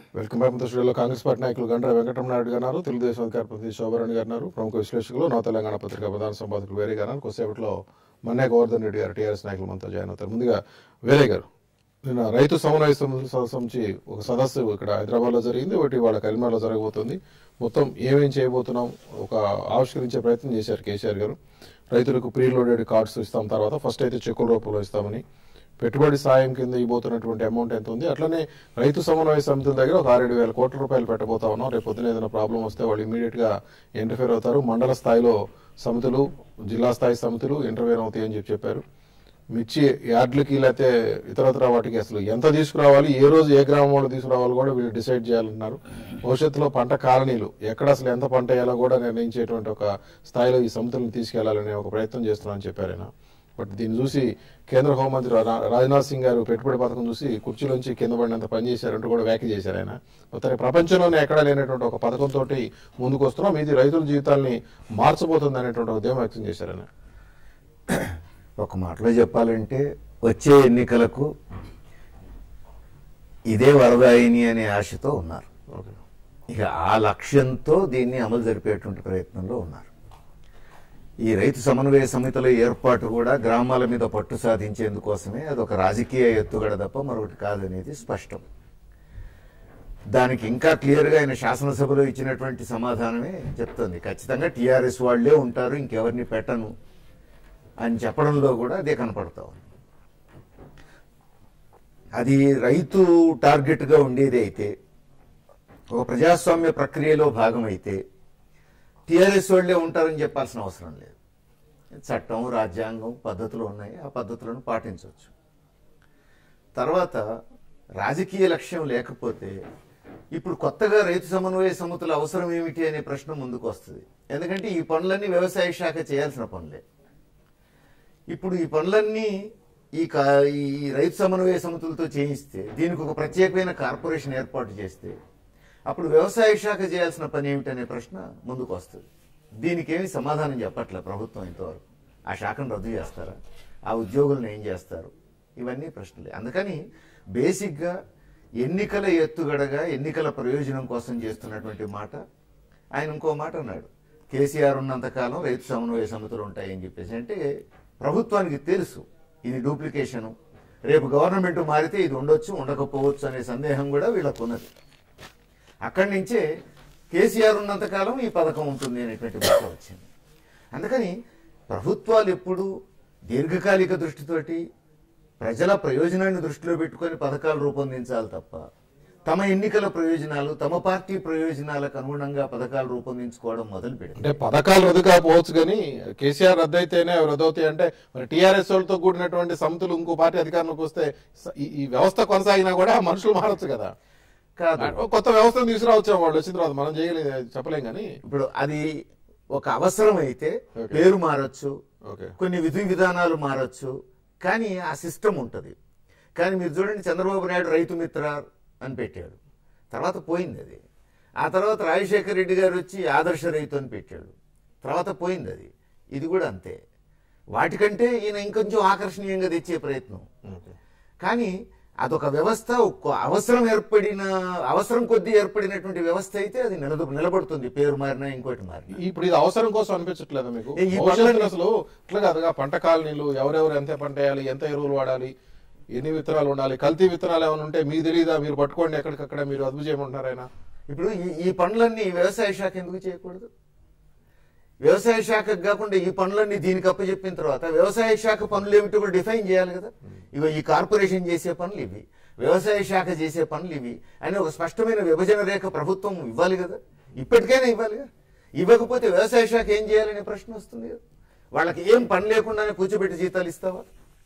Welcome back స్టూడియోలో Congress party నాయకులు గండ్ర వెంకటరమణాయుడు గారు తెలుగుదేశం అధికార ప్రతినిధి శోభారాణి గారు ప్రముఖ విశ్లేషకులు నవ తెలంగాణ పత్రిక ప్రధాన సంపాదకులు వేరే గారు కొద్దిసేపట్లో మన్నే గోవర్ధన్ రెడ్డి గారు టీఆర్ఎస్ నాయకులు మనతో జాయిన్ అవుతారు ముందుగా వేరే గారు నిన్న రైతు సమన్వయ సమితి సంబంధించి ఒక సదస్సు ఇక్కడ హైదరాబాద్ లో జరిగింది ఒకటి వాళ్ళ కరీంనగర్లో జరగబోతుంది మొత్తం ఏమేం చేయబోతున్నాం ఒక ఆవిష్కరించే ప్రయత్నం చేశారు కేసీఆర్ గారు రైతులకు ప్రీ లోడెడ్ కార్డ్స్ ఇస్తాం తర్వాత ఫస్ట్ అయితే చెక్కుల రూపంలో ఇస్తామని పెట్టుబడి సాయం కింద ఇవ్వబోతున్నటువంటి అమౌంట్ ఎంత ఉంది అట్లనే రైతు సమన్వయ సమితుల దగ్గర ఒక ఆరేడు వేల కోట్ల రూపాయలు పెట్టబోతా ఉన్నాం రేపు పొద్దున ఏదైనా ప్రాబ్లం వస్తే వాళ్ళు ఇమీడియట్ గా ఇంటర్ఫేర్ అవుతారు మండల స్థాయిలో సమితులు జిల్లా స్థాయి సమితులు ఇంటర్ఫేర్ అవుతాయి అని చెప్పి చెప్పారు మిర్చి యార్డ్లకి లేకపోతే ఇతరత్ర వాటికి అసలు ఎంత తీసుకురావాలి ఏ రోజు ఏ గ్రామం వాళ్ళు తీసుకురావాలి కూడా వీళ్ళు డిసైడ్ చేయాలన్నారు భవిష్యత్తులో పంట కాలనీలు ఎక్కడ అసలు ఎంత పంట వేయాలో కూడా నిర్ణయించేటువంటి ఒక స్థాయిలో ఈ సమితులను తీసుకెళ్లాలనే ఒక ప్రయత్నం చేస్తున్నారని చెప్పారు ఆయన బట్ దీన్ని చూసి కేంద్ర హోంమంత్రి రా- రాజ్నాథ్ సింగ్ గారు పెట్టుబడి పథకం చూసి కుర్చీలోంచి కింద పడినంత పని చేశారంటూ కూడా వ్యాఖ్య చేశారు ఆయన మొత్తం ప్రపంచంలోనే ఎక్కడా లేనటువంటి ఒక పథకంతో ముందుకు వస్తున్నాం ఇది రైతుల జీవితాల్ని మార్చబోతుంది అనేటువంటి ఒక ధీమా వ్యక్తం చేశారు ఆయన ఒక మాటలో చెప్పాలంటే వచ్చే ఎన్నికలకు ఇదే వరదాయిని అనే ఆశతో ఉన్నారు ఓకే ఇక ఆ లక్ష్యంతో దీన్ని అమలు జరిపేటువంటి ప్రయత్నంలో ఉన్నారు ఈ రైతు సమన్వయ సమితుల ఏర్పాటు కూడా గ్రామాల మీద పట్టు సాధించేందుకోసమే అదొక రాజకీయ ఎత్తుగడ తప్ప మరొకటి కాదనేది స్పష్టం దానికి ఇంకా క్లియర్గా ఆయన శాసనసభలో ఇచ్చినటువంటి సమాధానమే చెప్తుంది ఖచ్చితంగా టీఆర్ఎస్ వాళ్ళే ఉంటారు ఇంకెవరిని పెట్టను అని చెప్పడంలో కూడా అదే కనపడతా ఉంది అది రైతు టార్గెట్గా ఉండేది అయితే ఒక ప్రజాస్వామ్య ప్రక్రియలో భాగమైతే టీఆర్ఎస్ వాళ్ళే ఉంటారని చెప్పాల్సిన అవసరం లేదు చట్టం రాజ్యాంగం పద్ధతులు ఉన్నాయి ఆ పద్ధతులను పాటించవచ్చు తర్వాత రాజకీయ లక్ష్యం లేకపోతే ఇప్పుడు కొత్తగా రైతు సమన్వయ సమితుల అవసరం ఏమిటి అనే ప్రశ్న ముందుకు వస్తుంది ఎందుకంటే ఈ పనులన్నీ వ్యవసాయ శాఖ చేయాల్సిన పనులే ఇప్పుడు ఈ పనులన్నీ ఈ కా- ఈ రైతు సమన్వయ సమితులతో చేయిస్తే దీనికి ఒక ప్రత్యేకమైన కార్పొరేషన్ ఏర్పాటు చేస్తే అప్పుడు వ్యవసాయ శాఖ చేయాల్సిన పని ఏమిటనే ప్రశ్న ముందుకు వస్తుంది దీనికి ఏమి సమాధానం చెప్పట్లే ప్రభుత్వం ఇంతవరకు ఆ శాఖను రద్దు చేస్తారా ఆ ఉద్యోగులను ఏం చేస్తారు ఇవన్నీ ప్రశ్నలే అందుకని బేసిక్గా ఎన్నికల ఎత్తుగడగా ఎన్నికల ప్రయోజనం కోసం చేస్తున్నటువంటి మాట ఆయన ఇంకో మాట అన్నాడు కేసీఆర్ ఉన్నంతకాలం రైతు సమన్వయ సమితులు ఉంటాయని చెప్పేసి అంటే ప్రభుత్వానికి తెలుసు ఇది డూప్లికేషను రేపు గవర్నమెంట్ మారితే ఇది ఉండొచ్చు ఉండకపోవచ్చు అనే సందేహం కూడా వీళ్ళకు ఉన్నది అక్కడి నుంచే కేసీఆర్ ఉన్నంతకాలం ఈ పథకం ఉంటుంది అనేటువంటి మాట వచ్చింది అందుకని ప్రభుత్వాలు ఎప్పుడు దీర్ఘకాలిక దృష్టితోటి ప్రజల ప్రయోజనాన్ని దృష్టిలో పెట్టుకొని పథకాలు రూపొందించాలి తప్ప తమ ఎన్నికల ప్రయోజనాలు తమ పార్టీ ప్రయోజనాలకు అనుగుణంగా పథకాలు రూపొందించుకోవడం మొదలు పెడితే అంటే పథకాలు రద్దు కాకపోవచ్చు కానీ కేసీఆర్ రద్దు అయితేనే అవి రద్దు అవుతాయి అంటే మరి టీఆర్ఎస్ వాళ్ళతో కూడినటువంటి సమితులు ఇంకో పార్టీ అధికారంలోకి వస్తే స- ఈ- ఈ వ్యవస్థ కొనసాగినా కూడా మనుషులు మారచ్చు కదా కాదు కొత్త వ్యవస్థను తీసుకురావచ్చు వాళ్ళు వచ్చిన తర్వాత మనం చేయలేదు చెప్పలేం కానీ ఇప్పుడు అది ఒక అవసరం అయితే Okay. పేరు మారొచ్చు ఓకే కొన్ని విధి విధానాలు మారొచ్చు కానీ ఆ సిస్టమ్ ఉంటుంది కానీ మీరు చూడండి చంద్రబాబు నాయుడు రైతు మిత్ర అని పెట్టాడు తర్వాత పోయింది అది ఆ తర్వాత రాజశేఖర రెడ్డి గారు వచ్చి ఆదర్శ రైతు అని పెట్టాడు తర్వాత పోయింది అది ఇది కూడా అంతే వాటికంటే ఈయన ఇంకొంచెం ఆకర్షణీయంగా తెచ్చే ప్రయత్నం ఓకే కానీ అదొక వ్యవస్థ ఒక్క అవసరం ఏర్పడిన అవసరం కొద్దీ ఏర్పడినటువంటి వ్యవస్థ అయితే అది నిలద నిలబడుతుంది పేరు మారినా ఇంకోటి మారినా ఇప్పుడు ఇది అవసరం కోసం అనిపించట్లేదా మీకు ఏ, ఈ భవిష్యత్తులో పంటని- అసలు ఇట్లా కాదుగా పంట కాలనీలు ఎవరెవరు ఎంత పంట వేయాలి ఎంత ఎరువులు వాడాలి ఎన్ని విత్తనాలు ఉండాలి కల్తీ విత్తనాలు ఏమైనా ఉంటే మీకు తెలియదా మీరు పట్టుకోండి ఎక్కడికక్కడ మీరు అదుపు చేయమంటున్నారు ఆయన ఇప్పుడు ఈ ఈ పనులన్నీ వ్యవసాయ శాఖ ఎందుకు చేయకూడదు వ్యవసాయ శాఖకు కాకుండా ఈ పనులన్నీ దీనికి అప్పచెప్పిన తర్వాత వ్యవసాయ శాఖ పనులు ఏమిటో కూడా డిఫైన్ చేయాలి కదా ఇగో ఈ కార్పొరేషన్ చేసే పనులు ఇవి వ్యవసాయ శాఖ చేసే పనులు ఇవి అని ఒక స్పష్టమైన విభజన రేఖ ప్రభుత్వం ఇవ్వాలి కదా ఇప్పటికైనా ఇవ్వాలి కదా ఇవ్వకపోతే వ్యవసాయ శాఖ ఏం చేయాలనే ప్రశ్న వస్తుంది కదా వాళ్ళకి ఏం పని లేకుండానే కూర్చోబెట్టి జీతాలు ఇస్తావా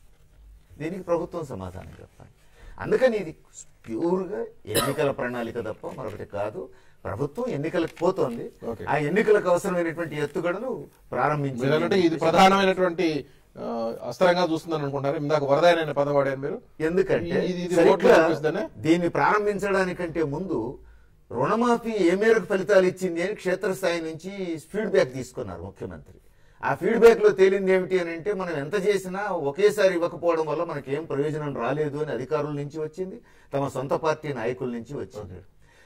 దీనికి ప్రభుత్వం సమాధానం చెప్పాలి అందుకని ఇది ప్యూర్గా ఎన్నికల ప్రణాళిక తప్ప మరొకటి కాదు ప్రభుత్వం ఎన్నికలకు పోతోంది Okay. ఆ ఎన్నికలకు అవసరమైనటువంటి ఎత్తుగడను మీరు అంటే ఇది ప్రారంభించింది ప్రధానమైనటువంటి ఆ, అస్త్రంగా చూస్తుందని అనుకుంటారు ఇందాక వరదాయన అనే పదం వాడారు మీరు ఎందుకంటే ఇది- ఇది సరిగ్గా ఓట్లు చూపిస్తుందనే? దీన్ని ప్రారంభించడానికంటే ముందు రుణమాఫీ ఏ మేరకు ఫలితాలు ఇచ్చింది అని క్షేత్రస్థాయి నుంచి ఫీడ్బ్యాక్ తీసుకున్నారు ముఖ్యమంత్రి ఆ ఫీడ్బ్యాక్ లో తేలింది ఏమిటి అని అంటే మనం ఎంత చేసినా ఒకేసారి ఇవ్వకపోవడం వల్ల మనకి ఏం ప్రయోజనం రాలేదు అని అధికారుల నుంచి వచ్చింది తమ సొంత పార్టీ నాయకుల నుంచి వచ్చింది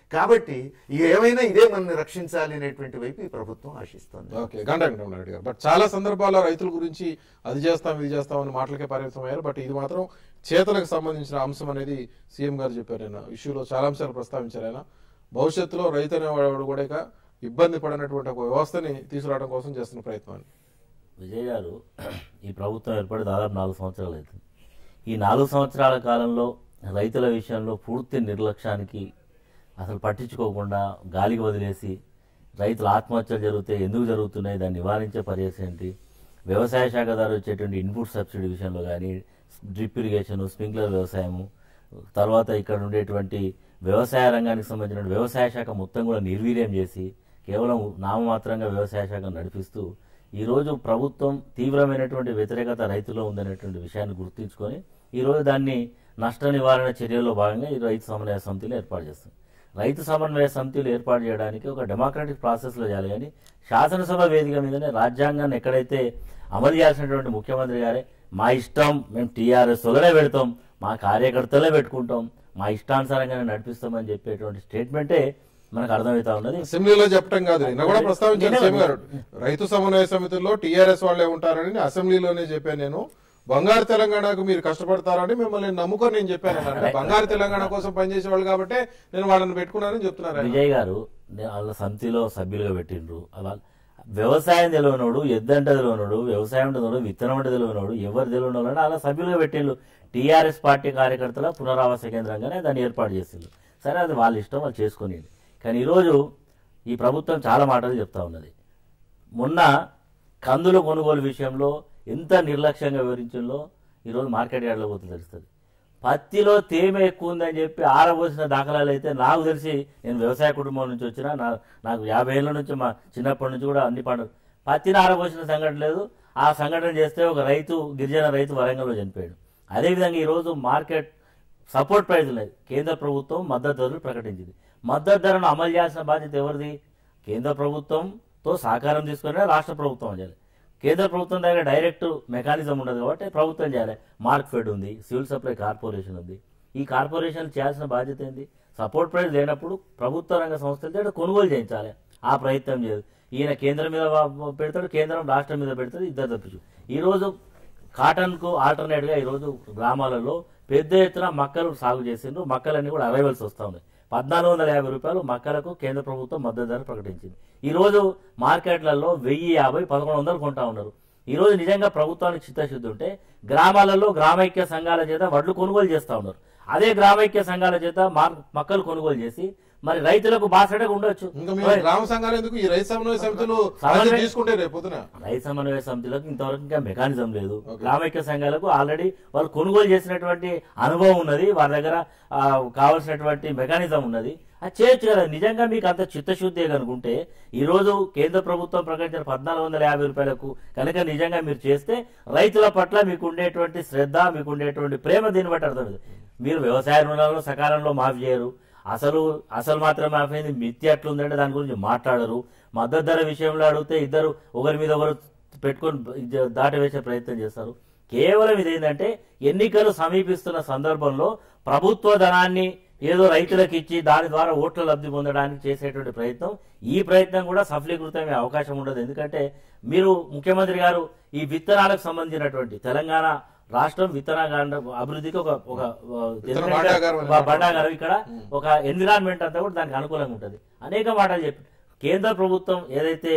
కాబట్టి ఏమైనా ఇదే మనల్ని రక్షించాలి అనేటువంటి వైపు ఈ ప్రభుత్వం ఆశిస్తోంది ఓకే గంట వెంకటరమణారెడ్డి గారు బట్ చాలా సందర్భాల్లో రైతుల గురించి అది చేస్తాం ఇది చేస్తాం అని మాటలకే పరిమితమయ్యారు బట్ ఇది మాత్రం చేతలకు సంబంధించిన అంశం అనేది సీఎం గారు చెప్పారు ఆయన ఇష్యూలో చాలా అంశాలు ప్రస్తావించారు ఆయన భవిష్యత్తులో రైతు అనేవాడు కూడా ఇక ఇబ్బంది పడినటువంటి ఒక వ్యవస్థని తీసుకురావడం కోసం చేస్తున్న ప్రయత్నం అని విజయ్ గారు ఈ ప్రభుత్వం ఏర్పడి దాదాపు నాలుగు సంవత్సరాలు అవుతుంది ఈ నాలుగు సంవత్సరాల కాలంలో రైతుల విషయంలో పూర్తి నిర్లక్ష్యానికి అసలు పట్టించుకోకుండా గాలికి వదిలేసి రైతుల ఆత్మహత్యలు జరిగితే ఎందుకు జరుగుతున్నాయి దాన్ని నివారించే పరిస్థితి ఏంటి వ్యవసాయ శాఖ ద్వారా వచ్చేటువంటి ఇన్పుట్ సబ్సిడీ విషయంలో కానీ డ్రిప్ ఇరిగేషన్ స్ప్రింక్లర్ వ్యవసాయము తర్వాత ఇక్కడ ఉండేటువంటి వ్యవసాయ రంగానికి సంబంధించిన వ్యవసాయ శాఖ మొత్తం కూడా నిర్వీర్యం చేసి కేవలం నామమాత్రంగా వ్యవసాయ శాఖ నడిపిస్తూ ఈరోజు ప్రభుత్వం తీవ్రమైనటువంటి వ్యతిరేకత రైతులో ఉందనేటువంటి విషయాన్ని గుర్తించుకొని ఈరోజు దాన్ని నష్ట నివారణ చర్యల్లో భాగంగా ఈ రైతు సమన్వయ సమితిని ఏర్పాటు చేస్తుంది రైతు సమన్వయ సమితిలు ఏర్పాటు చేయడానికి ఒక డెమోక్రాటిక్ ప్రాసెస్లో చేయాలి కానీ శాసనసభ వేదిక మీదనే రాజ్యాంగాన్ని ఎక్కడైతే అమలు చేయాల్సినటువంటి ముఖ్యమంత్రి గారే మా ఇష్టం మేము టీఆర్ఎస్ వలనే పెడతాం మా కార్యకర్తలే పెట్టుకుంటాం మా ఇష్టానుసారంగానే నడిపిస్తామని చెప్పేటువంటి స్టేట్మెంటే మనకు అర్థమవుతా ఉన్నది అసెంబ్లీలో చెప్పడం కాదు నిన్న కూడా ప్రస్తావించారు నిన్న- సీఎం గారు రైతు సమన్వయ సమితిలో టీఆర్ఎస్ వాళ్ళే ఉంటారని అసెంబ్లీలోనే చెప్పాను నేను బంగారు తెలంగాణకు మీరు కష్టపడతారని మిమ్మల్ని నమ్ముకొని నేను చెప్పాను అంటే బంగారు తెలంగాణ కోసం పనిచేసే వాళ్ళు కాబట్టి నేను వాళ్ళని పెట్టుకున్నానని చెప్తున్నారు ఆయన. విజయ్ గారు నే- వాళ్ళ సమితిలో సభ్యులుగా పెట్టిండ్రు అలా వ్యవసాయం తెలియనోడు ఎద్దంట తెలియనోడు వ్యవసాయం తెలియనోడు విత్తనం అంటే తెలియనోడు ఎవరు తెలియనోడు అలా సభ్యులుగా పెట్టిండ్రు టీఆర్ఎస్ పార్టీ కార్యకర్తల పునరావాస కేంద్రంగానే దాన్ని ఏర్పాటు చేసిండ్రు సరే అది వాళ్ళ ఇష్టం వాళ్ళు చేసుకుని కానీ ఈరోజు ఈ ప్రభుత్వం చాలా మాటలు చెప్తా ఉన్నది మొన్న కందుల కొనుగోలు విషయంలో ఎంత నిర్లక్ష్యంగా వివరించిందో ఈరోజు మార్కెట్ యార్డ్లో పోతే తెలుస్తుంది పత్తిలో తేమ ఎక్కువ ఉందని చెప్పి ఆరబోసిన దాఖలాలు అయితే నాకు తెలిసి నేను వ్యవసాయ కుటుంబం నుంచి వచ్చిన నా నాకు యాభై ఏళ్ళ నుంచి మా చిన్నప్పటి నుంచి కూడా అన్ని పండుగ పత్తిని ఆరబోసిన సంఘటన లేదు ఆ సంఘటన చేస్తే ఒక రైతు గిరిజన రైతు వరంగల్లో చనిపోయాడు అదేవిధంగా ఈరోజు మార్కెట్ సపోర్ట్ ప్రైజ్ లేదు కేంద్ర ప్రభుత్వం మద్దతు ధరలు ప్రకటించింది మద్దతు ధరను అమలు చేయాల్సిన బాధ్యత ఎవరిది కేంద్ర ప్రభుత్వంతో సహకారం తీసుకునే రాష్ట్ర ప్రభుత్వం చేయాలి కేంద్ర ప్రభుత్వం దగ్గర డైరెక్ట్ మెకానిజం ఉండదు కాబట్టి ప్రభుత్వం చేయాలి మార్క్ ఫెడ్ ఉంది సివిల్ సప్లై కార్పొరేషన్ ఉంది ఈ కార్పొరేషన్ చేయాల్సిన బాధ్యత ఏంది సపోర్ట్ ప్రైస్ లేనప్పుడు ప్రభుత్వ రంగ సంస్థల దగ్గర కొనుగోలు చేయించాలి ఆ ప్రయత్నం చేయదు ఈయన కేంద్రం మీద వా- పెడతాడు కేంద్రం రాష్ట్రం మీద పెడతాడు ఇద్దరు తప్పించు ఈరోజు కాటన్కు ఆల్టర్నేట్గా ఈరోజు గ్రామాలలో పెద్ద ఎత్తున మక్కలు సాగు చేసిండ్రు మక్కలన్నీ కూడా అరైవల్స్ వస్తూ ఉన్నాయి పద్నాలుగు వందల యాభై రూపాయలు మక్కలకు కేంద్ర ప్రభుత్వం మద్దతు ధర ప్రకటించింది ఈ రోజు మార్కెట్లలో వెయ్యి యాభై పదకొండు వందలు కొంటా ఉన్నారు ఈ రోజు నిజంగా ప్రభుత్వానికి చిత్తశుద్ధి ఉంటే గ్రామాలలో గ్రామైక్య సంఘాల చేత వడ్లు కొనుగోలు చేస్తా ఉన్నారు అదే గ్రామైక్య సంఘాల చేత మార్- మక్కలు కొనుగోలు చేసి మరి రైతులకు బాసటగా ఉండొచ్చు ఇంకా మీరు గ్రామ సంఘాలు ఎందుకు ఈ రైతు సమన్వయ సమితులు సమన్వయ- బాధ్యత తీసుకుంటే రేపు పొద్దున రైతు సమన్వయ సమితులకు ఇంతవరకు ఇంకా మెకానిజం లేదు గ్రామైక్య సంఘాలకు ఆల్రెడీ వాళ్ళు కొనుగోలు చేసినటువంటి అనుభవం ఉన్నది వారి దగ్గర ఆ, కావాల్సినటువంటి మెకానిజం ఉన్నది అది చేయొచ్చు కదా నిజంగా మీకు అంత చిత్తశుద్ధి కనుకుంటే ఈ రోజు కేంద్ర ప్రభుత్వం ప్రకటించిన పద్నాలుగు వందల యాభై రూపాయలకు కనుక నిజంగా మీరు చేస్తే రైతుల పట్ల మీకు ఉండేటువంటి శ్రద్ధ మీకు ఉండేటువంటి ప్రేమ దీన్ని బట్టి అర్థమైంది మీరు వ్యవసాయ రుణాలను సకాలంలో మాఫీ చేయరు అసలు అసలు మాత్రం మాఫీ అయింది మిత్తి ఎట్లుందంటే దాని గురించి మాట్లాడరు మద్దతు ధర విషయంలో అడిగితే ఇద్దరు ఒకరి మీద ఒకరు పెట్టుకొని ఇది దాటి వేసే ప్రయత్నం చేస్తారు కేవలం ఇదేంటంటే ఎన్నికలు సమీపిస్తున్న సందర్భంలో ప్రభుత్వ ధనాన్ని ఏదో రైతులకు ఇచ్చి దాని ద్వారా ఓట్ల లబ్ధి పొందడానికి చేసేటువంటి ప్రయత్నం ఈ ప్రయత్నం కూడా సఫలీకృతమే అవకాశం ఉండదు ఎందుకంటే మీరు ముఖ్యమంత్రి గారు ఈ విత్తనాలకు సంబంధించినటువంటి తెలంగాణ రాష్ట్రం విత్తనాగాండ అభివృద్ధికి ఒక ఒక విత్తన భాండాగారం అని ఒక భాండాగారం ఇక్కడ ఒక ఎన్విరాన్మెంట్ అంతా కూడా దానికి అనుకూలంగా ఉంటుంది అనేక మాటలు చెప్పి కేంద్ర ప్రభుత్వం ఏదైతే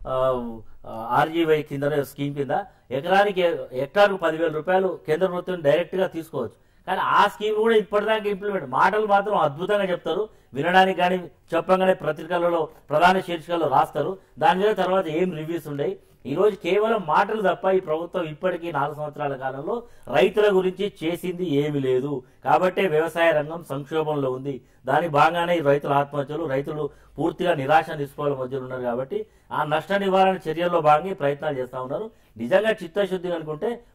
ఆర్జీవై కింద స్కీమ్ కింద ఎకరానికి హెక్టార్కు పదివేల రూపాయలు కేంద్ర ప్రభుత్వం డైరెక్ట్ గా తీసుకోవచ్చు కానీ ఆ స్కీమ్ కూడా ఇప్పటిదాకా ఇంప్లిమెంట్ మాటలు మాత్రం అద్భుతంగా చెప్తారు వినడానికి కానీ చెప్పగానే పత్రికలలో ప్రధాన శీర్షికల్లో రాస్తారు దాని మీద తర్వాత ఏం రివ్యూస్ ఉండయి ఈ రోజు కేవలం మాటలు తప్ప ఈ ప్రభుత్వం ఇప్పటికీ నాలుగు సంవత్సరాల కాలంలో రైతుల గురించి చేసింది ఏమీ లేదు కాబట్టే వ్యవసాయ రంగం సంక్షోభంలో ఉంది దాని భాగంగానే ఈ రైతుల ఆత్మహత్యలు రైతులు పూర్తిగా నిరాశ నిస్పృహల మధ్యలో ఉన్నారు కాబట్టి ఆ నష్ట నివారణ చర్యల్లో భాగంగా ఈ ప్రయత్నాలు చేస్తా ఉన్నారు నిజంగా చిత్తశుద్ధి అనుకుంటే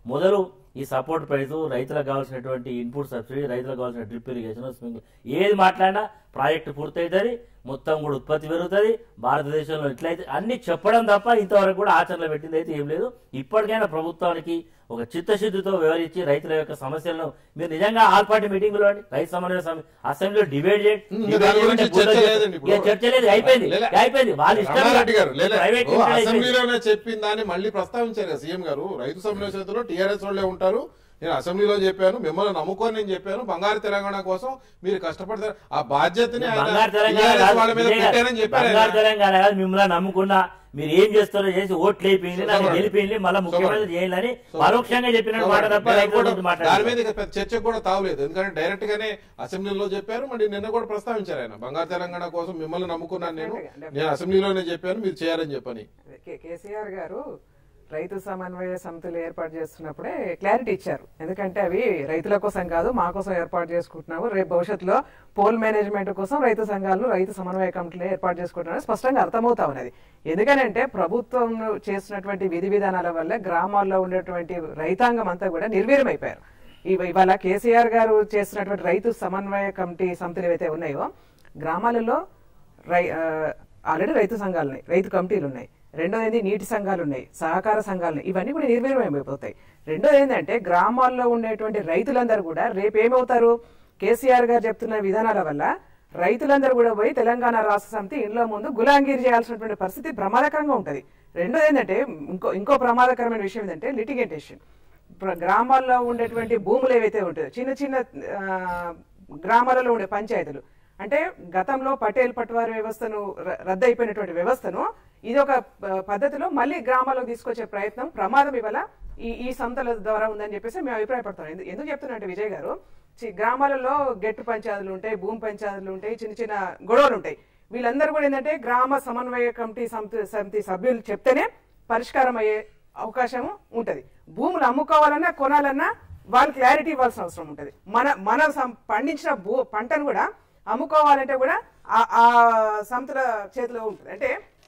మొదలు ఈ సపోర్ట్ ప్రైస్ రైతులకు కావాల్సినటువంటి ఇన్పుట్ సబ్సిడీ రైతులకు కావాల్సిన డ్రిప్ ఇరిగేషన్ స్ప్రింక్లర్ ఏది మాట్లాడినా ప్రాజెక్టు పూర్తవుతుంది మొత్తం కూడా ఉత్పత్తి పెరుగుతుంది భారతదేశంలో ఇట్లయితే అన్ని చెప్పడం తప్ప ఇంతవరకు కూడా ఆచరణలో పెట్టింది అయితే ఏం లేదు ఇప్పటికైనా ప్రభుత్వానికి ఒక చిత్తశుద్ధితో వ్యవహరించి రైతుల యొక్క సమస్యలను మీరు నిజంగా ఆల్ పార్టీ మీటింగ్ లో రైతు సమన్వయ సమి- అసెంబ్లీలో డిబేట్ చేయండి ఉమ్, డిబేట్ దాని గురించి చేయండి, చర్చ బుద్ధ లేదండి ఇప్పుడు. ఇక చర్చ లేదు అయిపోయింది లేలే. అయిపోయింది వాళ్ళ ఇష్టం రమణారెడ్డి గారు లేలే. ప్రైవేట్ ఓ, లిమిటెడ్ అయిపోయింది. అసెంబ్లీలోనే చెప్పిన దాన్ని మళ్ళీ ప్రస్తావించారు కదా సీఎం గారు రైతు సమ్మె చేతిలో టీఆర్ఎస్ వాళ్ళే ఉంటారు నేను అసెంబ్లీలో చెప్పాను మిమ్మల్ని నమ్ముకొని నేను చెప్పాను బంగారు తెలంగాణ కోసం మీరు కష్టపడతారు ఆ బాధ్యతని ఆయన బంగారు తెలంగాణ TRS కాదు, వాళ్ళ మీద విజయ్ గారు, పెట్టానని చెప్పారు ఆయన. బంగారు తెలంగాణ కాదు మిమ్మల్ని నమ్ముకున్నా మీరు ఏం చేస్తారో చేసి ఓట్లు అయిపోయింది నన్ను సూపర్. గెలిపింది మళ్ళీ ముఖ్యమంత్రి సూపర్. చేయాలని సూపర్. పరోక్షంగా చెప్పిన మాట తప్ప నేను రైతుల కూడా గురించి దాని మీద మాట్లాడారు ఇక పెద్ద చర్చకు కూడా తావలేదు ఎందుకంటే డైరెక్ట్ గానే అసెంబ్లీలో చెప్పారు మరి నిన్న కూడా ప్రస్తావించారు ఆయన బంగారు తెలంగాణ కోసం మిమ్మల్ని నమ్ముకున్నాను నేను నేను అసెంబ్లీలోనే చెప్పాను మీరు చేయాలని చెప్పని కే- కేసీఆర్ గారు రైతు సమన్వయ సమితులు ఏర్పాటు చేస్తున్నప్పుడే క్లారిటీ ఇచ్చారు ఎందుకంటే అవి రైతుల కోసం కాదు మా కోసం ఏర్పాటు చేసుకుంటున్నాము రేపు భవిష్యత్తులో పోల్ మేనేజ్మెంట్ కోసం రైతు సంఘాలు రైతు సమన్వయ కమిటీలు ఏర్పాటు చేసుకుంటున్నారు స్పష్టంగా అర్థమవుతా ఉన్నది ఎందుకనంటే ప్రభుత్వం చేసినటువంటి విధి విధానాల వల్ల గ్రామాల్లో ఉండేటువంటి రైతాంగం అంతా కూడా నిర్వీర్యమైపోయారు ఇవ- ఇవాళ కేసీఆర్ గారు చేసినటువంటి రైతు సమన్వయ కమిటీ సమితులు ఏవైతే ఉన్నాయో గ్రామాలలో రై ఆల్రెడీ రైతు సంఘాలు ఉన్నాయి రైతు కమిటీలు ఉన్నాయి రెండోది ఏంది నీటి సంఘాలు ఉన్నాయి సహకార సంఘాలు ఉన్నాయి ఇవన్నీ కూడా నిర్వీర్యమైపోతాయి రెండోది ఏంటంటే గ్రామాల్లో ఉండేటువంటి రైతులందరూ కూడా రేపు ఏమవుతారు కేసీఆర్ గారు చెప్తున్న విధానాల వల్ల రైతులందరూ కూడా పోయి తెలంగాణ రాష్ట్ర సమితి ఇంట్లో ముందు గులాంగిరి చేయాల్సినటువంటి పరిస్థితి ప్రమాదకరంగా ఉంటది రెండోది ఏంటంటే ఇంకో ఇంకో ప్రమాదకరమైన విషయం ఏంటంటే లిటిగేటేషన్ ప్ర- గ్రామాల్లో ఉండేటువంటి భూములు ఏవైతే ఉంటాయో చిన్న చిన్న ఆ, గ్రామాలలో ఉండే పంచాయతీలు అంటే గతంలో పటేల్ పట్వారి వ్యవస్థను ర- రద్దయిపోయినటువంటి వ్యవస్థను ఇది ఒక ప- పద్ధతిలో మళ్ళీ గ్రామాలకు తీసుకొచ్చే ప్రయత్నం ప్రమాదం ఇవాళ ఈ ఈ సంస్థల ద్వారా ఉందని చెప్పేసి మేము అభిప్రాయపడతాం ఎందు- ఎందుకు చెప్తున్నట్టు విజయ్ గారు చి- గ్రామాలలో గెట్టు పంచాయతీలు ఉంటాయి భూమి పంచాయతీలు ఉంటాయి చిన్న చిన్న గొడవలు ఉంటాయి వీళ్ళందరూ కూడా ఏంటంటే గ్రామ సమన్వయ కమిటీ సమితి సమితి సభ్యులు చెప్తేనే పరిష్కారం అయ్యే అవకాశం ఉంటది భూములు అమ్ముకోవాలన్నా కొనాలన్నా వాళ్ళు క్లారిటీ ఇవ్వాల్సిన అవసరం ఉంటది మన మన సం- పండించిన భూ పంటను కూడా అమ్ముకోవాలంటే కూడా ఆ- ఆ సంతుల చేతిలో ఉంటుంది అంటే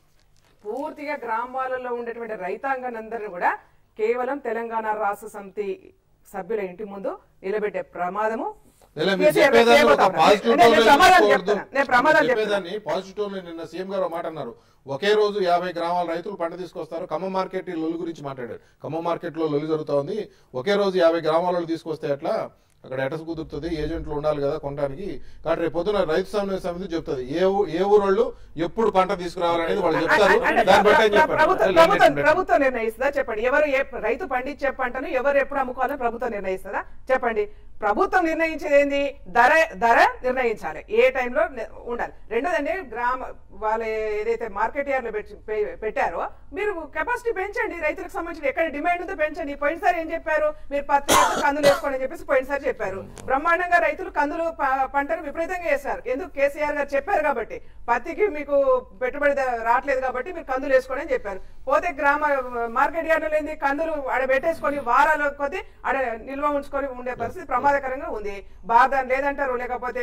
పూర్తిగా గ్రామాలలో ఉండేటువంటి రైతాంగాన్ని అందరిని కూడా కేవలం తెలంగాణ రాష్ట్ర సమితి సభ్యుల ఇంటి ముందు నిలబెట్టే ప్రమాదము లేదా మీరు కేసీఆర్ చెప్పేదాన్ని చేయబోతా ఒక ఉన్నారు. పాజిటివ్ నేను- నేను టోన్లో ప్రమాదాలు తీసుకోకూడదు. చెప్తున్నా. నేను ప్రమాదాలు మీరు చెప్తున్నా చెప్పేదాన్ని పాజిటివ్ టోన్లో నిన్న సీఎం గారు ఒక మాట అన్నారు ఒకే రోజు యాభై గ్రామాల రైతులు పంట తీసుకొస్తారు ఖమ్మం మార్కెట్ ఈ లొల్లి గురించి మాట్లాడారు ఖమ్మం మార్కెట్ లో లొల్లి జరుగుతా ఉంది ఒకే రోజు యాభై గ్రామాలలో తీసుకొస్తే ఎట్లా అక్కడ ఎటస్ కుదురుతుంది ఏజెంట్లు ఉండాలి కదా కొనడానికి కాబట్టి రేపు పొద్దున రైతు సమన్వయ సమితి చెప్తుంది ఏ ఊ- ఏ ఊరోళ్ళు ఎప్పుడు పంట తీసుకురావాలనేది వాళ్ళు చెప్తారు అంటే దాన్ని బట్టి ఆయన ప్ర- చెప్పారు ప్రభుత్వం లేదు, ప్రభుత్వం లేదు, లేదు. ప్రభుత్వం నిర్ణయిస్తుందా చెప్పండి ఎవరు ఏ రైతు పండించే పంటను ఎవరు ఎప్పుడు అమ్ముకోవాలని ప్రభుత్వం నిర్ణయిస్తుందా చెప్పండి ప్రభుత్వం నిర్ణయించేది ఏంది ధర ధర నిర్ణయించాలి ఏ టైంలో ని- ఉండాలి రెండోదండి గ్రామ వాళ్ళ ఏదైతే మార్కెట్ యార్డ్ లో పెట్టి- పె- పెట్టారో మీరు కెపాసిటీ పెంచండి రైతులకు సంబంధించి ఎక్కడ డిమాండ్ ఉందో పెంచండి పోయినసారి ఏం చెప్పారు మీరు పత్తి వేసి కందులు వేసుకోండి అని చెప్పేసి పోయినసారి చెప్పారు బ్రహ్మాండంగా రైతులు కందులు ప- పంటను విపరీతంగా వేశారు ఎందుకు కేసీఆర్ గారు చెప్పారు కాబట్టి పత్తికి మీకు పెట్టుబడి ద- రావట్లేదు కాబట్టి మీరు కందులు వేసుకోండి అని చెప్పారు పోతే గ్రామ మార్కెట్ యార్డులో ఏంది కందులు ఆడ పెట్టేసుకొని వారాల కొద్ది ఆడ నిల్వ ఉంచుకొని ఉండే పరిస్థితి ప్రమాదకరంగా ఉంది బాధ లేదంటారు లేకపోతే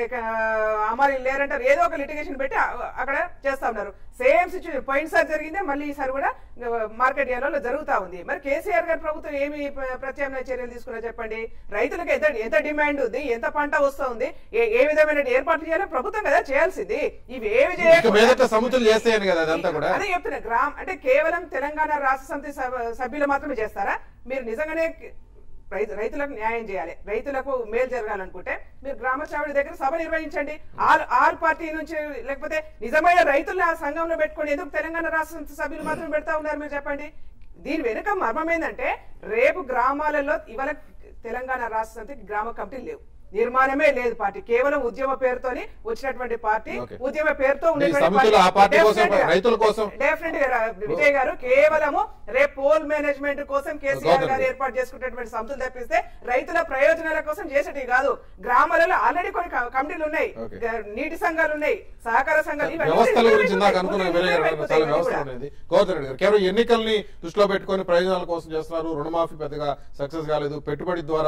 అమలు లేరంటారు ఏదో ఒక లిటిగేషన్ పెట్టి అ- అక్కడ చేస్తా ఉన్నారు సేమ్ సిచ్యువేషన్ పోయినసారి జరిగిందే మళ్ళీ ఈసారి కూడా మార్కెట్ యార్డులో జరుగుతా ఉంది మరి కేసీఆర్ గారి ప్రభుత్వం ఏమి ప్ర- ప్రత్యామ్నాయ చర్యలు తీసుకున్నా చెప్పండి రైతులకు ఎంత ఎంత డిమాండ్ ఉంది ఎంత పంట వస్తుంది ఏ ఏ విధమైన ఏర్పాట్లు చేయాలో ప్రభుత్వం కదా చేయాల్సింది ఇవి ఏవి ఇక చేయకుండా మీదట సమితులు చేస్తాయని కదా అదంతా కూడా అదే చెప్తున్నా గ్రామ్ అంటే కేవలం తెలంగాణ రాష్ట్ర సమితి సభ- సభ్యులు మాత్రమే చేస్తారా మీరు నిజంగానే రైతు రైతులకు న్యాయం చేయాలి రైతులకు మేలు జరగాలనుకుంటే మీరు గ్రామ చావిడి దగ్గర సభ నిర్వహించండి ఆల్ ఆల్ పార్టీ నుంచి లేకపోతే నిజమైన రైతుల్ని ఆ సంఘంలో పెట్టుకొని ఎందుకు తెలంగాణ రాష్ట్ర సమితి సభ్యులు మాత్రం పెడతా ఉన్నారు మీరు చెప్పండి దీని వెనుక మర్మం ఏంటంటే రేపు గ్రామాలలో ఇవాళ తెలంగాణ రాష్ట్ర సమితికి గ్రామ కమిటీలు లేవు నిర్మాణమే లేదు పార్టీ కేవలం ఉద్యమ పేరుతోని వచ్చినటువంటి పార్టీ Okay. ఉద్యమ పేరుతో ఈ సమితులు ఆ పార్టీ కోసం, రైతుల కోసం డెఫినెట్ గా రా- విజయ్ గారు కేవలము రేపు పోల్ మేనేజ్మెంట్ కోసం కేసీఆర్ గౌతమ్ గారు గారు. ఏర్పాటు చేసుకున్నటువంటి సంస్థలు తప్పిస్తే రైతుల ప్రయోజనాల కోసం చేసేటివి కాదు గ్రామాలలో ఆల్రెడీ కొన్ని క- కమిటీలు ఉన్నాయి Okay. గ- నీటి సంఘాలు ఉన్నాయి సహకార సంఘాలు ఇవన్నీ వ్యవస్థల కూడా గురించి ఇందాక అనుకున్న ఇవన్నీ వేరే గారు అయిపోతాయి చాలా ఇవన్నీ వ్యవస్థ కూడా. ఉండేది గోవర్ధన్ రెడ్డి గారు కేవలం ఎన్నికల్ని దృష్టిలో పెట్టుకొని ప్రయోజనాల కోసం చేస్తున్నారు రుణమాఫీ పెద్దగా సక్సెస్ కాలేదు పెట్టుబడి ద్వారా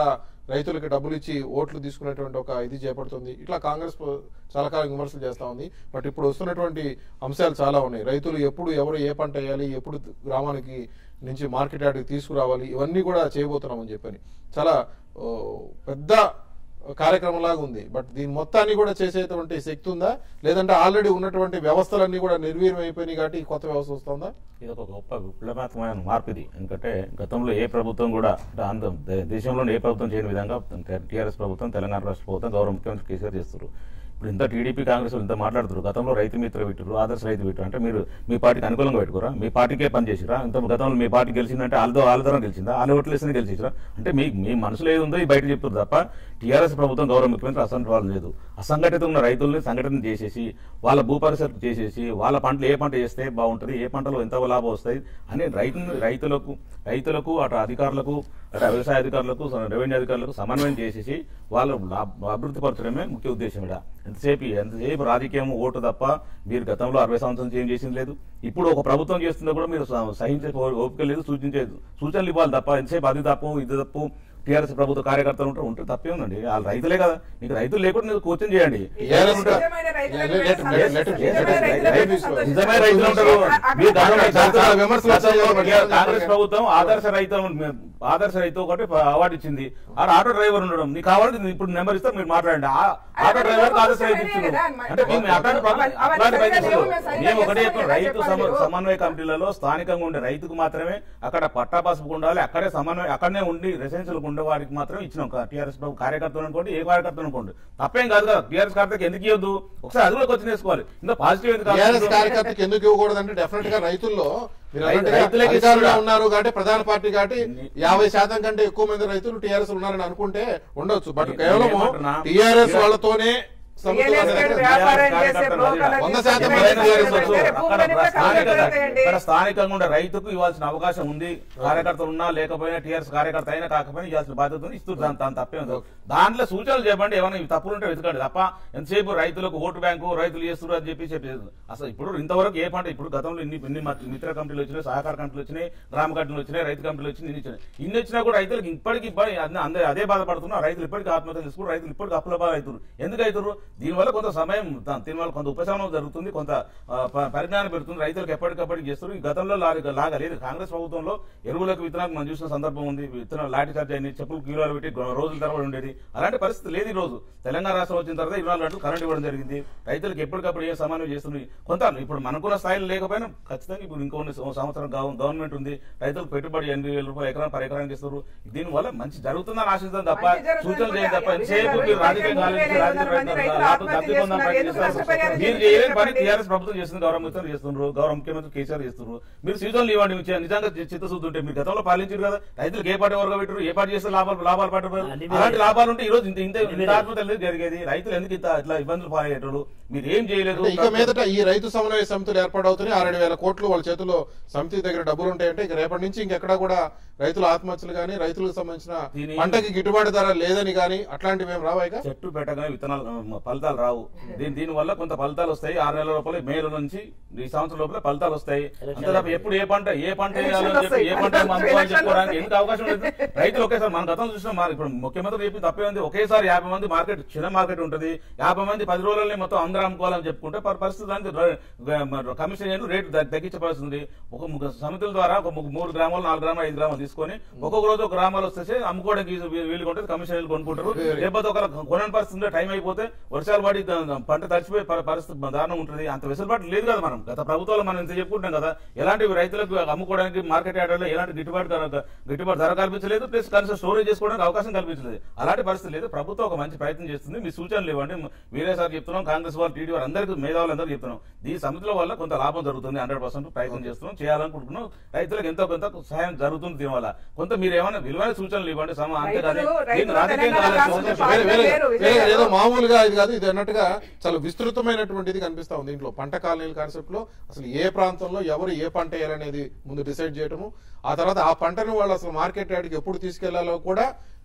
రైతులకి డబ్బులు ఇచ్చి ఓట్లు తీసుకునేటువంటి ఒక ఇది చేపడుతుంది ఇట్లా కాంగ్రెస్ ప- చాలా కాలం విమర్శలు చేస్తా ఉంది బట్ ఇప్పుడు వస్తున్నటువంటి అంశాలు చాలా ఉన్నాయి రైతులు ఎప్పుడు ఎవరు ఏ పంట వేయాలి ఎప్పుడు గ్రామానికి నుంచి మార్కెట్ యార్డ్కి తీసుకురావాలి ఇవన్నీ కూడా చేయబోతున్నామని చెప్పని చాలా ఓ, పెద్ద కార్యక్రమంలాగా ఉంది బట్ దీని మొత్తాన్ని కూడా చేసేటువంటి శక్తి ఉందా లేదంటే ఆల్రెడీ ఉన్నటువంటి వ్యవస్థలన్నీ కూడా నిర్వీర్యం అయిపోయినాయి కాబట్టి ఈ కొత్త వ్యవస్థ వస్తుందా ఇది ఒక గొప్ప విప్లవాత్మకమైన మార్పు ఇది ఎందుకంటే గతంలో ఏ ప్రభుత్వం కూడా అంటే ఆంధ్ర దే- దేశంలోనే ఏ ప్రభుత్వం చేయని విధంగా టీఆర్ఎస్ ప్రభుత్వం తెలంగాణ రాష్ట్ర ప్రభుత్వం గౌరవ ముఖ్యమంత్రి కేసీఆర్ చేస్తారు ఇప్పుడు ఇంత టీడీపీ కాంగ్రెస్ ఇంత మాట్లాడుతారు గతంలో రైతు మిత్ర పెట్టారు ఆదర్శ రైతు పెట్టారు అంటే మీరు మీ పార్టీకి అనుకూలంగా పెట్టుకోరా మీ పార్టీకే పని చేసిరా ఇంత గతంలో మీ పార్టీ గెలిచిందంటే వాళ్ళతో వాళ్ళ ద్వారా గెలిచిందా వాళ్ళ ఓట్లు వేసిన గెలిచిరా అంటే మీ మీ మనసులో ఏది ఉందో ఈ బయట చెప్తారు తప్ప టీఆర్ఎస్ ప్రభుత్వం గౌరవ ముఖ్యమంత్రి అసంటి వాళ్ళు లేదు అసంఘటిత ఉన్న రైతుల్ని సంఘటన చేసేసి వాళ్ళ భూ పరిసర చేసేసి వాళ్ళ పంటలు ఏ పంట చేస్తే బాగుంటుంది ఏ పంటలో ఎంత లాభం వస్తాయి అని రైతు రైతులకు రైతులకు అటు అధికారులకు అటు వ్యవసాయ అధికారులకు రెవెన్యూ అధికారులకు సమన్వయం చేసేసి వాళ్ళు లాభ- అభివృద్ధి పరచడమే ముఖ్య ఉద్దేశం ఇక్కడ ఎంతసేపు ఎంతసేపు రాజకీయం ఓటు తప్ప మీరు గతంలో అరవై సంవత్సరం ఏం చేసింది లేదు ఇప్పుడు ఒక ప్రభుత్వం చేస్తుందో కూడా మీరు స- సహించే ఓ- ఓపిక లేదు సూచించే సూచనలు ఇవ్వాలి తప్ప ఎంతసేపు అది తప్పు ఇది తప్పు టీఆర్ఎస్ ప్రభుత్వ కార్యకర్తలు ఉంటారు ఉంటే తప్పే ఉందండి వాళ్ళు రైతులే కదా మీకు రైతులు లేకుండా మీరు కోచింగ్ చేయండి TRS కూడా- నిజమైన రైతులను let- let- సంతోషం- let- let- నిజమైన let- రైతులను let- let- సంతోషం- నిజమైన రైతులు ఉంటారు మీరు గతంలో చాలా చాలా విమర్శలు వచ్చాయి గతంలో కాబట్టి కాంగ్రెస్ ప్రభుత్వం ఆదర్శ రైతు ఆదర్శ రైతు ఒకటి అవార్డు ఇచ్చింది ఆ ఆటో డ్రైవర్ ఉండడం నీకు కావాలంటే ఇప్పుడు నెంబర్ ఇస్తే మీరు మాట్లాడండి ఆ ఆటో డ్రైవర్ ఆదర్శ రైతు ఇచ్చింది అంటే మేము అట్లాంటి ప్రాబ్లం- అట్లాంటి రైతులు మేము ఒకటే చెప్తాం రైతు సమ- సమన్వయ కమిటీలలో స్థానికంగా ఉండే రైతుకు మాత్రమే అక్కడ పట్టా పసుపు ఉండాలి అక్కడే సమన్వయం అక్కడనే ఉండి రెసిడెన్షియల్ ఉండే వారికి మాత్రమే ఇచ్చినాం టీఆర్ఎస్ ప్రభు కార్యకర్తలు అనుకోండి ఏ కార్యకర్తలు అనుకోండి తప్పేం కాదు కదా టీఆర్ఎస్ కార్యకర్తకి ఎందుకు ఇవ్వద్దు ఒకసారి అదులోకి వచ్చి నేర్చుకోవాలి ఇంకా పాజిటివ్ ఎందుకు టీఆర్ఎస్ ఆలోచించదు? కార్యకర్తకి ఎందుకు ఇవ్వకూడదంటే డెఫినెట్ గా రైతుల్లో మీరు రైతు- అన్నట్టుగా రైతులకే అధికారంలో ఇస్తున్నా. ఉన్నారు కాబట్టి ప్రధాన పార్టీ కాబట్టి యాభై శాతం కంటే ఎక్కువ మంది రైతులు టీఆర్ఎస్ ఉన్నారని అనుకుంటే ఉండొచ్చు బట్ నేను కేవలం ఏమంటున్నా? టీఆర్ఎస్ వాళ్ళతోనే సమితులు TRS అనే దగ్గర- వ్యాపారం చేసే కార్యకర్తలు బ్రోకర్లకు వంద శాతం ఇస్తే మంది రైతులు TRS వచ్చు. వేరే అక్కడ భూములు ఎట్లా స్థానికంగా కలుగుతాయండి? ఇక్కడ స్థానికంగా ఉండే రైతుకు ఇవ్వాల్సిన అవకాశం ఉంది కార్యకర్తలు ఉన్నా లేకపోయినా టీఆర్ఎస్ కార్యకర్త అయినా కాకపోయినా ఇవ్వాల్సిన బాధ్యత ఉంది ఇస్తుంది దాని దాని తప్పే ఉంది దాంట్లో సూచనలు చెప్పండి ఏమైనా ఇవి తప్పులు ఉంటే వెతకండి తప్ప ఎంతసేపు రైతులకు ఓటు బ్యాంకు రైతులు చేస్తున్నారు అని చెప్పి చెప్పి అసలు ఇప్పుడు ఇంతవరకు ఏ పంట ఇప్పుడు గతంలో ఇన్ని ఇన్ని మత్- మిత్ర కంపెనీలు వచ్చినాయి సహకార కంపెనీలు వచ్చినాయి గ్రామ కంపెనీలు వచ్చినాయి రైతు కంపెనీలు వచ్చినాయి ఇన్ని వచ్చినాయి ఇన్ని వచ్చినా కూడా రైతులకు ఇప్పటికి ఇప్పటికి అన్ని- అందరూ అదే బాధపడుతున్నారు రైతులు ఇప్పటికీ ఆత్మహత్య చేసుకున్నారు రైతులు ఇప్పటికీ అప్పుల బాధ అవుతున్నారు ఎందుకు అవుతారు దీనివల్ల కొంత సమయం దా- దీనివల్ల కొంత ఉపశమనం జరుగుతుంది కొంత ఆ, ప- పరిజ్ఞానం పెడుతుంది రైతులకు ఎప్పటికప్పటికి చేస్తారు ఈ గతంలో లాగా లాగా లేదు కాంగ్రెస్ ప్రభుత్వంలో ఎరువులకు విత్తనాలకు మనం చూసిన సందర్భం ఉంది విత్తనాలు లాఠీ చార్జ్ అయినాయి చెప్పులు కిలోలు పెట్టి గ- రోజుల తరబడి ఉండేది అలాంటి పరిస్థితి లేదు ఈ రోజు తెలంగాణ రాష్ట్రం వచ్చిన తర్వాత ఇరవై నాలుగు గంటలు కరెంట్ ఇవ్వడం జరిగింది రైతులకు ఎప్పటికప్పుడు ఏ సమన్వయం చేస్తుంది కొంత ఇప్పుడు మనకున్న స్థాయిలో లేకపోయినా ఖచ్చితంగా ఇప్పుడు ఇంకొన్ని సం- సంవత్సరం గవ- గవర్నమెంట్ ఉంది రైతులకు పెట్టుబడి ఎనిమిది వేల రూపాయలు ఎకరం పర్ ఎకరానికి ఇస్తారు దీనివల్ల మంచి జరుగుతుందని ఆశిస్తాం తప్ప మంచి జరుగుతుంది. సూచనలు చేయండి తప్ప విజయ్ ఎంతసేపు గారు, మీరు రాజకీయం ఇప్పటికే కాలేజీ మూడు వేల రాజకీయ ఐదు వందల మంది రైతులు రైతులు లాభం ఆత్మహత్య లబ్ధి పొందాలని చేస్తున్నారు. ఎందుకు ప్రయత్నిస్తారు. నష్టపరిహారం మీరు చెల్లించారు చేయలేని పని చెప్పండి. టీఆర్ఎస్ ప్రభుత్వం చేస్తుంది గౌరవ ముఖ్యమంత్రి చేస్తున్నారు గౌరవ ముఖ్యమంత్రి కేసీఆర్ చేస్తున్నారు మీరు సీజన్లు ఇవ్వండి మీరు నిజంగా చిత్తశుద్ధి ఉంటే మీరు గతంలో పాలించారు కదా రైతులకు ఏ పార్టీ వరకు పెట్టారు ఏ పార్టీ చేస్తే లాభాలు లాభాలు పట్టారు అన్ని మీరే. అలాంటి లాభాలు ఉంటే ఈ రోజు ఇంత ఇంత అన్ని ఇంత మీరే. ఆత్మహత్యలు ఎందుకు జరిగేది రైతులు ఎందుకు ఇంత ఇట్లా ఇబ్బందులు పాలయ్యేటోళ్ళు మీరు ఏం చేయలేదు అంటే ఇక మీదట ఈ రైతు సమన్వయ సమితులు ఏర్పాటవుతున్నాయి ఆరేడు వేల కోట్లు వాళ్ళ చేతిలో సమితి దగ్గర డబ్బులు ఉంటాయంటే ఇక రేపటి నుంచి ఇంకెక్కడా కూడా రైతుల ఆత్మహత్యలు కానీ రైతులకు సంబంధించిన దీని- పంటకి గిట్టుబాటు ధర లేదని కానీ అట్లాంటివి ఏం రావా ఇక చెట్టు పెట్టగానే విత్తనాలు ఆ, ఫలితాలు రావు దీని దీని వల్ల కొంత ఫలితాలు వస్తాయి ఆరు నెలల లోపల మే నుంచి ఈ సంవత్సరం లోపల ఫలితాలు వస్తాయి అంతే తప్ప ఎప్పుడు ఏ పంట ఏ పంట వేయాలని చెప్పి ఏ పంట మందుకోవాలని చెప్పుకోవడానికి ఎందుకు అవకాశం లేదు రైతులు ఒకేసారి మన గతంలో చూసిన మా- ఇప్పుడు ముఖ్యమంత్రి చెప్పి తప్పే ఉంది ఒకేసారి యాభై మంది మార్కెట్ చిన్న మార్కెట్ ఉంటుంది యాభై మంది పది రోజులని మొత్తం అందరూ అమ్ముకోవాలని చెప్పుకుంటే పరి- పరిస్థితి దానికి ర- గ- మరి కమిషన్ ఏంటి రేటు తగ్గి- తగ్గించే పరిస్థితి ఉంది ఒక ము- సమితుల ద్వారా ఒక ము- మూడు గ్రామాలు నాలుగు గ్రామాలు ఐదు గ్రామాలు తీసుకొని ఒక్కొక్క రోజు ఒక గ్రామాలు వస్తే అమ్ముకోవడానికి వీ- వీలుగా ఉంటుంది కమిషన్ వీళ్ళు కొనుక్కుంటారు లేకపోతే ఒక కొనని పరిస్థితి ఉంటే టైం అయిపోతే వర్షాలు పడి ద- ద- పంట తడిచిపోయే పరి- పరిస్థితి దారుణం ఉంటుంది అంత వెసులుబాటు లేదు కదా మనం గత ప్రభుత్వాలు మనం ఇంత చెప్పుకుంటాం కదా ఎలాంటి రైతులకు అమ్ముకోవడానికి మార్కెట్ యార్డ్లో ఎలాంటి గిట్టుబాటు ధర గిట్టుబాటు ధర కల్పించలేదు ప్లస్ కనీసం స్టోరేజ్ చేసుకోవడానికి అవకాశం కల్పించలేదు అలాంటి పరిస్థితి లేదు ప్రభుత్వం ఒక మంచి ప్రయత్నం చేస్తుంది మీ సూచనలు ఇవ్వండి వీరే సార్ చెప్తున్నాం కాంగ్రెస్ వాళ్ళు టీడీ వారు అందరికీ మేధావులు అందరికీ చెప్తున్నాం ఈ సమితిలో వల్ల కొంత లాభం జరుగుతుంది హండ్రెడ్ పర్సెంట్ ప్రయత్నం చేస్తున్నాం చేయాలనుకుంటున్నాం రైతులకు ఎంతో కొంత సహాయం జరుగుతుంది దీనివల్ల కొంత మీరు ఏమైనా విలువైన సూచనలు ఇవ్వండి సమ అంతే రైతులు- కానీ రైతులు దీన్ని రాజకీయం తెలంగాణ కావాల్సిన రాష్ట్రంలో అవసరం వేరే- లేదు. వేరే- వేరు, వేరే విజయ్ ఏదో గారు. మామూలుగా ఇది కాదు ఇది అన్నట్టుగా చాలా విస్తృతమైనటువంటిది కనిపిస్తా ఉంది దీంట్లో పంట కాలనీల కాన్సెప్ట్ లో అసలు ఏ ప్రాంతంలో ఎవరు ఏ పంట వేయాలనేది ముందు డిసైడ్ చేయటము ఆ తర్వాత ఆ పంటను వాళ్ళు అసలు మార్కెట్ యార్డ్కి ఎప్పుడు తీసుకెళ్లాలో కూడా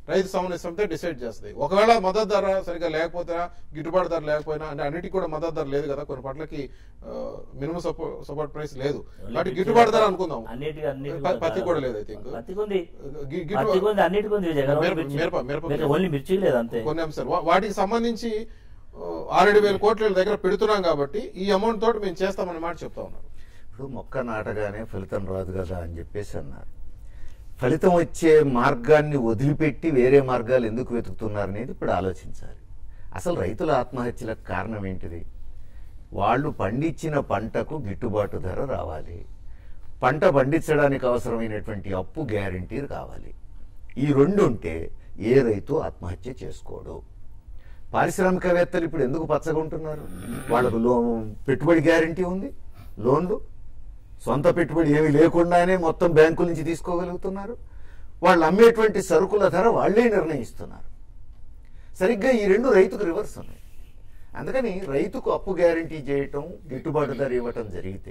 రైతు సమన్వయ సమితి డిసైడ్ చేస్తుంది ఒకవేళ మద్దతు ధర సరిగ్గా లేకపోతే గిట్టుబాటు ధర లేకపోయినా అంటే అన్నిటికీ కూడా మద్దతు ధర లేదు కదా కొన్ని పంటలకి మినిమం సపోర్ట్ ప్రైస్ లేదు కాబట్టి గిట్టుబాటు ధర అనుకుందాం అన్నిటికీ అన్నిటికీ ప- పత్తి కూడా లేదు ఐ థింక్ పత్తికి ఉంది గి- గిట్టు- పత్తికి ఉంది అన్నిటికి ఉంది విజయ్ గారు. ఓన్లీ మిరప- మిర్చి- మిరప- మిరప- మిరప- ఓన్లీ మిర్చి లేదు అంతే కొన్ని అంశాలు వా- వాటికి సంబంధించి ఆ, ఆరేడు వేల కోట్ల వీళ్ళ దగ్గర పెడుతున్నాం కాబట్టి ఈ అమౌంట్ తోటి మేము చేస్తామన్న మాట చెప్తా ఉన్నారు ఇప్పుడు మొక్క నాటగానే ఫలితం రాదు కదా అని చెప్పేసి అన్నారు ఫలితం వచ్చే మార్గాన్ని వదిలిపెట్టి వేరే మార్గాలు ఎందుకు వెతుకుతున్నారు అనేది ఇప్పుడు ఆలోచించాలి అసలు రైతుల ఆత్మహత్యలకు కారణం ఏంటిది వాళ్ళు పండించిన పంటకు గిట్టుబాటు ధర రావాలి పంట పండించడానికి అవసరమైనటువంటి అప్పు గ్యారంటీ కావాలి ఈ రెండు ఉంటే ఏ రైతు ఆత్మహత్య చేసుకోడు పారిశ్రామికవేత్తలు ఇప్పుడు ఎందుకు పచ్చగా ఉంటున్నారు వాళ్ళకు లో పెట్టుబడి గ్యారంటీ ఉంది లోన్లు సొంత పెట్టుబడి ఏమీ లేకుండానే మొత్తం బ్యాంకుల నుంచి తీసుకోగలుగుతున్నారు వాళ్ళు అమ్మేటువంటి సరుకుల ధర వాళ్ళే నిర్ణయిస్తున్నారు సరిగ్గా ఈ రెండు రైతుకు రివర్స్ ఉన్నాయి అందుకని రైతుకు అప్పు గ్యారంటీ చేయటం గిట్టుబాటు ధర ఇవ్వటం జరిగితే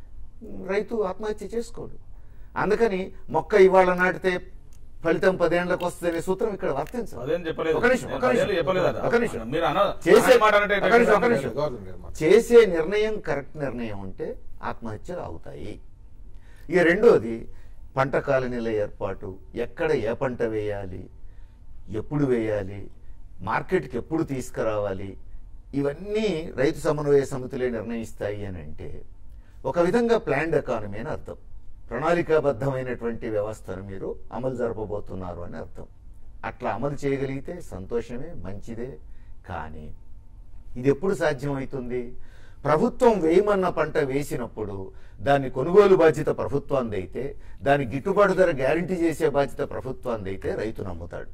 రైతు ఆత్మహత్య చేసుకోడు అందుకని మొక్క ఇవాళ నాటితే ఫలితం పదేళ్లకు వస్తుందనే సూత్రం ఇక్కడ వర్తించదు అదేం చెప్పలేదు ఒక నిమిషం, ఒక నేను నిమిషం. పదేళ్ళు చెప్పలేదు అది. ఒక నిమిషం. మీరు అన్న చేసే- అనే మాట అంటే ఒక నిమిషం, ఒక నిమిషం. గవర్నమెంట్ గారు మాట. చేసే నిర్ణయం కరెక్ట్ నిర్ణయం ఉంటే ఆత్మహత్యలు అవుతాయి ఇక రెండోది పంట కాలనీల ఏర్పాటు ఎక్కడ ఏ పంట వేయాలి ఎప్పుడు వేయాలి మార్కెట్కి ఎప్పుడు తీసుకురావాలి ఇవన్నీ రైతు సమన్వయ సమితులే నిర్ణయిస్తాయి అని అంటే ఒక విధంగా ప్లాన్డ్ ఎకానమీ అని అర్థం ప్రణాళికాబద్ధమైనటువంటి వ్యవస్థను మీరు అమలు జరపబోతున్నారు అని అర్థం అట్లా అమలు చేయగలిగితే సంతోషమే మంచిదే కానీ ఇది ఎప్పుడు సాధ్యమవుతుంది ప్రభుత్వం వేయమన్న పంట వేసినప్పుడు దాని కొనుగోలు బాధ్యత ప్రభుత్వాన్ని అయితే దాని గిట్టుబాటు ధర గ్యారంటీ చేసే బాధ్యత ప్రభుత్వాన్ని అయితే రైతు నమ్ముతాడు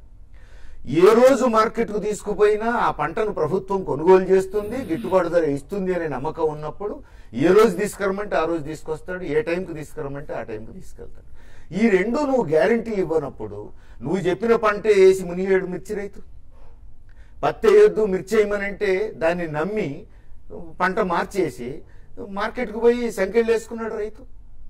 ఏ రోజు మార్కెట్కు తీసుకుపోయినా ఆ పంటను ప్రభుత్వం కొనుగోలు చేస్తుంది గిట్టుబాటు ధర ఇస్తుంది అనే నమ్మకం ఉన్నప్పుడు ఏ రోజు తీసుకురమంటే ఆ రోజు తీసుకొస్తాడు ఏ టైంకి తీసుకురమంటే ఆ టైంకి తీసుకెళ్తాడు ఈ రెండు నువ్వు గ్యారంటీ ఇవ్వనప్పుడు నువ్వు చెప్పిన పంటే వేసి మునిగేడు మిర్చి రైతు పత్తి వేయొద్దు మిర్చి వేయమనంటే దాన్ని నమ్మి పంట మార్చేసి మార్కెట్కు పోయి సంఖ్యలు వేసుకున్నాడు రైతు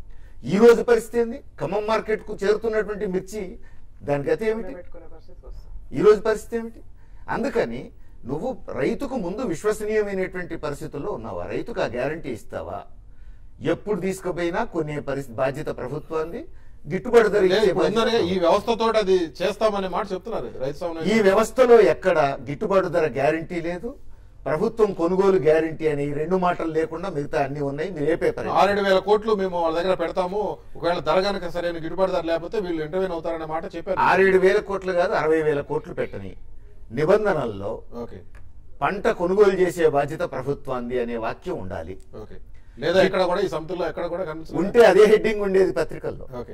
ఈ రోజు పరిస్థితి ఏంది ఖమ్మం మార్కెట్కు చేరుతున్నటువంటి మిర్చి దాని గతి ఏమిటి పెట్టుకునే పరిస్థితికి వస్తాం ఈ రోజు పరిస్థితి ఏమిటి అందుకని నువ్వు రైతుకు ముందు విశ్వసనీయమైనటువంటి పరిస్థితుల్లో ఉన్నావా రైతుకు ఆ గ్యారంటీ ఇస్తావా ఎప్పుడు తీసుకుపోయినా కొన్ని పరిస్థితి బాధ్యత ప్రభుత్వాన్ని గిట్టుబాటు ధర లేదు, ఇచ్చే ఇప్పుడు బాధ్యత ఉందనగా ఈ వ్యవస్థతో అది చేస్తామనే మాట చెప్తున్నారు రైతు ఈ సమన్వయ వ్యవస్థలో ఎక్కడ గిట్టుబాటు ధర గ్యారంటీ లేదు ప్రభుత్వం కొనుగోలు గ్యారంటీ అని ఈ రెండు మాటలు లేకుండా మిగతా అన్ని ఉన్నాయి మీరు ఏ పేపర్ ఆరేడు వేల కోట్లు మేము వాళ్ళ దగ్గర పెడతాము ఒకవేళ ధర కనుక సరైన గిట్టుబాటు ధర లేకపోతే వీళ్ళు ఇంటర్వ్యూ అవుతారనే మాట చెప్పారు ఆరేడు వేల కోట్లు కాదు అరవై వేల కోట్లు పెట్టని నిబంధనల్లో ఓకే పంట కొనుగోలు చేసే బాధ్యత ప్రభుత్వాన్ని అనే వాక్యం ఉండాలి ఓకే లేదా ఇక్కడ కూడా ఈ సమితిలో ఎక్కడ కూడా కనిపిస్తుంది ఉంటే అదే హెడ్డింగ్ ఉండేది పత్రికల్లో ఓకే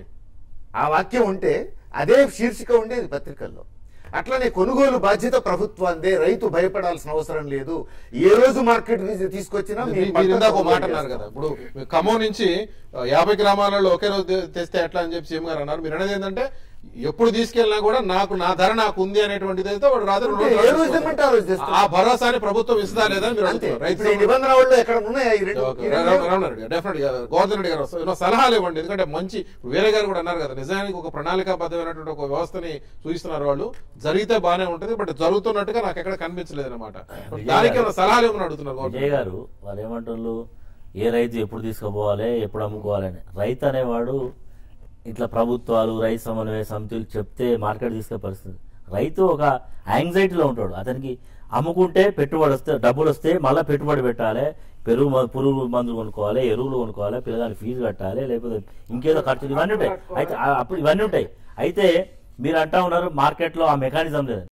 ఆ వాక్యం ఉంటే అదే శీర్షిక ఉండేది పత్రికల్లో అట్లనే కొనుగోలు బాధ్యత ప్రభుత్వాందే రైతు భయపడాల్సిన అవసరం లేదు ఏ రోజు మార్కెట్ తీసుకొచ్చినా మీ మీరు పంట ఇందాక ఒక మాట కొనుగోలు అన్నారు చేస్తాం. కదా ఇప్పుడు మీరు ఖమ్మం నుంచి ఆ, యాభై గ్రామాలలో ఒకే రోజు తె- తెస్తే ఎట్లా అని చెప్పి సీఎం గారు అన్నారు మీరు అనేది ఏంటంటే ఎప్పుడు తీసుకెళ్ళినా కూడా నాకు నా ధర నాకు ఉంది అనేటువంటిది అయితే వాడు రాత్రి రెండు అంటే రోజులు ఏ రోజు తెమ్మంటే ఆ రోజు తెస్తాం. ఆ భరోసాని ప్రభుత్వం ఇస్తుందా లేదా అని మీరు అంతే అడుగుతున్నారు. రైతు ఇప్పుడు ఈ నిబంధన వాళ్ళు ఎక్కడ ఉన్నాయా ఈ రెండు ఓకే. ఈ రెండు రా- రామనాథ్ రెడ్డి డెఫినెట్ గా గోవర్ధన్ రెడ్డి గారు వస్తారు. ఏమైనా సలహాలు ఇవ్వండి ఎందుకంటే మంచి వేరే గారు కూడా అన్నారు కదా నిజానికి ఒక ప్రణాళికాబద్ధమైనటువంటి ఒక వ్యవస్థని సూచిస్తున్నారు వాళ్ళు జరిగితే బానే ఉంటది బట్ జరుగుతున్నట్టుగా నాకు ఎక్కడ కనిపించలేదు అనమాట విజయ్ దానికి గారు- ఏమైనా సలహాలు ఇవ్వమని అడుగుతున్నారు విజయ్ గవర్నమెంట్ గారు వాళ్ళు ఏమంటున్నారు ఏ రైతు ఎప్పుడు తీసుకుపోవాలి ఎప్పుడు అమ్ముకోవాలని రైతు అనేవాడు ఇట్లా ప్రభుత్వాలు రైతు సమన్వయ సమితులు చెప్తే మార్కెట్ తీసుకే పరిస్థితి రైతు ఒక యాంగ్జైటీలో ఉంటాడు అతనికి అమ్ముకుంటే పెట్టుబడి వస్తే డబ్బులు వస్తే మళ్ళీ పెట్టుబడి పెట్టాలి పెరుగు మ- పురుగు మందులు కొనుక్కోవాలి ఎరువులు కొనుక్కోవాలి పిల్లగానికి ఫీజు కట్టాలి లేకపోతే ఇంకేదో ఖర్చులు ఇవన్నీ ఉంటాయి అయితే ఆ- అప్పుడు ఇవన్నీ ఉంటాయి అయితే మీరు అంటా ఉన్నారు మార్కెట్లో ఆ మెకానిజం లేదు